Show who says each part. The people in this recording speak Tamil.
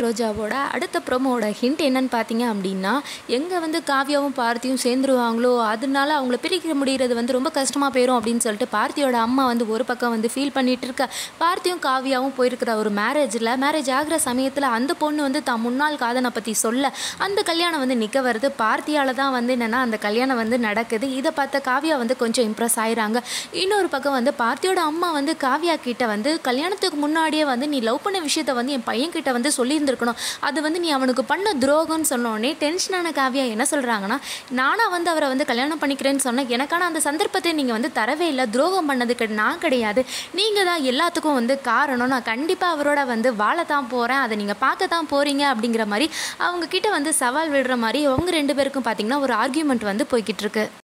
Speaker 1: ரோஜாவோட அடுத்த ப்ரோமோட ஹிண்ட் என்னன்னு பார்த்தீங்க அப்படின்னா எங்கே வந்து காவியாவும் பார்த்தியும் சேர்ந்துருவாங்களோ அதனால அவங்கள பிரிக்க முடிகிறது வந்து ரொம்ப கஷ்டமாக போயிடும் அப்படின்னு சொல்லிட்டு பார்த்தியோட அம்மா வந்து ஒரு பக்கம் வந்து ஃபீல் பண்ணிட்டு இருக்க பார்த்தியும் காவியாவும் போயிருக்கிற ஒரு மேரேஜில் மேரேஜ் ஆகிற சமயத்தில் அந்த பொண்ணு வந்து தான் முன்னாள் காதனை பற்றி சொல்ல அந்த கல்யாணம் வந்து நிற்க வருது பார்த்தியால் தான் வந்து என்னென்னா அந்த கல்யாணம் வந்து நடக்குது இதை பார்த்த காவியா வந்து கொஞ்சம் இம்ப்ரெஸ் ஆயிறாங்க இன்னொரு பக்கம் வந்து பார்த்தியோட அம்மா வந்து காவியா கிட்ட வந்து கல்யாணத்துக்கு முன்னாடியே வந்து நீ லவ் பண்ண விஷயத்த வந்து என் பையன் கிட்ட வந்து சொல்லியிருந்திருக்கணும் அது வந்து நீ அவனுக்கு பண்ண துரோகம்னு சொன்னோடனே டென்ஷனான காவியா என்ன சொல்கிறாங்கன்னா நானாக வந்து அவரை வந்து கல்யாணம் பண்ணிக்கிறேன்னு சொன்னேன் எனக்கான அந்த சந்தர்ப்பத்தை நீங்கள் வந்து தரவே இல்லை துரோகம் பண்ணதுக்கு நான் கிடையாது நீங்கள் தான் எல்லாத்துக்கும் வந்து காரணம் நான் கண்டிப்பாக அவரோட வந்து வாழ தான் போகிறேன் அதை நீங்கள் பார்க்க தான் போகிறீங்க அப்படிங்கிற மாதிரி அவங்க கிட்ட வந்து சவால் விடுற மாதிரி அவங்க ரெண்டு பேருக்கும் பார்த்தீங்கன்னா ஒரு ஆர்கியூமெண்ட் வந்து போய்கிட்டு இருக்கு